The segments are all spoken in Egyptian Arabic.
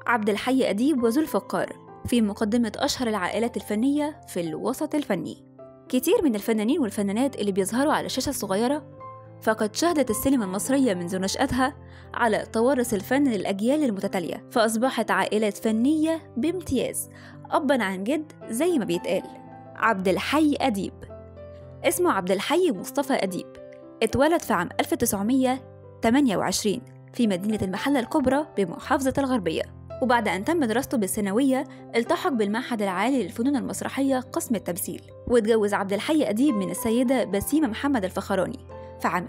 عبد الحي أديب وذو الفقار في مقدمة أشهر العائلات الفنية في الوسط الفني كتير من الفنانين والفنانات اللي بيظهروا على الشاشة الصغيرة فقد شهدت السينما المصرية منذ نشأتها على توارث الفن للأجيال المتتالية فأصبحت عائلات فنية بامتياز أبا عن جد زي ما بيتقال عبد الحي أديب اسمه عبد الحي مصطفى أديب اتولد في عام 1928 في مدينة المحلة الكبرى بمحافظة الغربية وبعد أن تم دراسته بالثانوية التحق بالمعهد العالي للفنون المسرحية قسم التمثيل واتجوز عبد الحي أديب من السيدة بسيمة محمد الفخراني في عام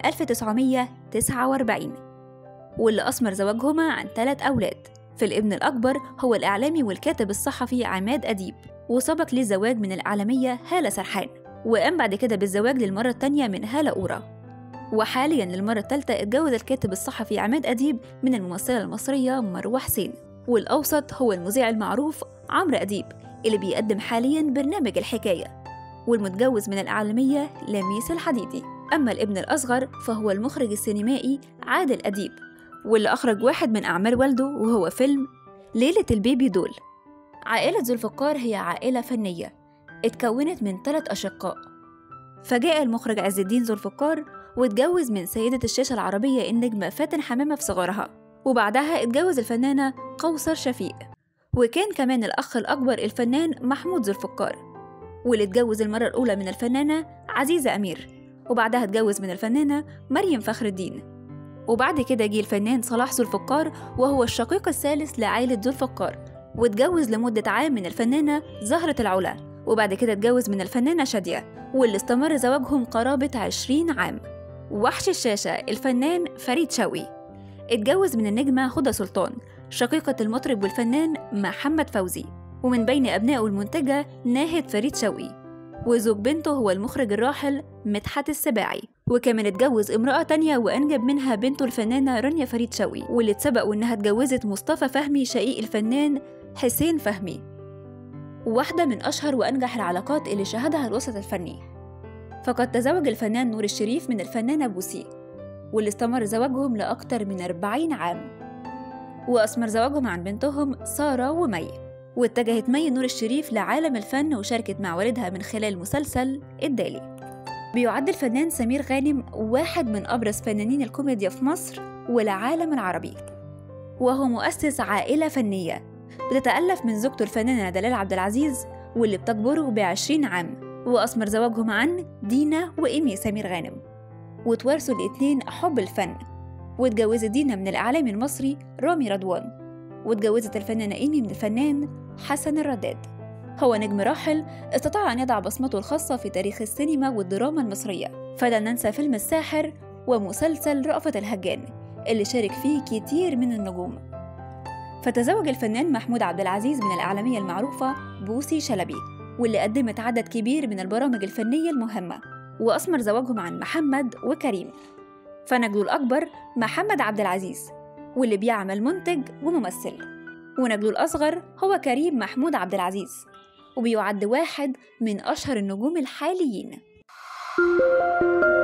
1949 واللي أثمر زواجهما عن ثلاث أولاد فالابن الأكبر هو الإعلامي والكاتب الصحفي عماد أديب وسبق ليه الزواج من الإعلامية هالة سرحان وقام بعد كده بالزواج للمرة التانية من هالة أورا وحاليا للمرة الثالثة اتجوز الكاتب الصحفي عماد أديب من الممثلة المصرية مروة حسين والأوسط هو المذيع المعروف عمرو أديب اللي بيقدم حاليا برنامج الحكاية والمتجوز من الإعلامية لميس الحديدي أما الابن الأصغر فهو المخرج السينمائي عادل أديب واللي أخرج واحد من أعمال والده وهو فيلم ليلة البيبي دول عائلة ذو الفقار هي عائلة فنية اتكونت من ثلاث أشقاء فجاء المخرج عز الدين ذو الفقار واتجوز من سيدة الشاشة العربية النجمة فاتن حمامة في صغرها وبعدها اتجوز الفنانة قوصر شفيق وكان كمان الأخ الأكبر الفنان محمود ذو الفقار واللي اتجوز المرة الأولى من الفنانة عزيزة أمير وبعدها اتجوز من الفنانة مريم فخر الدين وبعد كده جه الفنان صلاح ذو الفقار وهو الشقيق الثالث لعائلة ذو الفقار واتجوز لمدة عام من الفنانة زهرة العلا وبعد كده اتجوز من الفنانة شادية واللي استمر زواجهم قرابة عشرين عام وحش الشاشة الفنان فريد شوقي اتجوز من النجمة هدى سلطان شقيقة المطرب والفنان محمد فوزي ومن بين أبنائه المنتجة ناهد فريد شوقي وزوج بنته هو المخرج الراحل مدحت السباعي وكمان اتجوز امرأة تانية وأنجب منها بنته الفنانة رانيا فريد شوقي واللي اتسبق وإنها اتجوزت مصطفى فهمي شقيق الفنان حسين فهمي واحدة من أشهر وأنجح العلاقات اللي شهدها الوسط الفني فقد تزوج الفنان نور الشريف من الفنانة بوسي واللي استمر زواجهم لأكثر من 40 عام وأثمر زواجهم عن بنتهم سارة ومي واتجهت مي نور الشريف لعالم الفن وشاركت مع والدها من خلال مسلسل الدالي بيعد الفنان سمير غانم واحد من أبرز فنانين الكوميديا في مصر والعالم العربي وهو مؤسس عائلة فنية بتتألف من زوجته الفنانة دلال عبد العزيز واللي بتكبره بعشرين عام وأثمر زواجهم عن دينا وإيمي سمير غانم وتوارثوا الاتنين حب الفن واتجوزت دينا من الإعلامي المصري رامي رضوان واتجوزت الفنانة إيمي من الفنان حسن الرداد هو نجم راحل استطاع أن يضع بصمته الخاصة في تاريخ السينما والدراما المصرية فلا ننسى فيلم الساحر ومسلسل رأفت الهجان اللي شارك فيه كتير من النجوم فتزوج الفنان محمود عبد العزيز من الإعلامية المعروفة بوسي شلبي واللي قدمت عدد كبير من البرامج الفنية المهمة وأثمر زواجهم عن محمد وكريم فنجله الأكبر محمد عبد العزيز واللي بيعمل منتج وممثل ونجله الأصغر هو كريم محمود عبد العزيز وبيعد واحد من أشهر النجوم الحاليين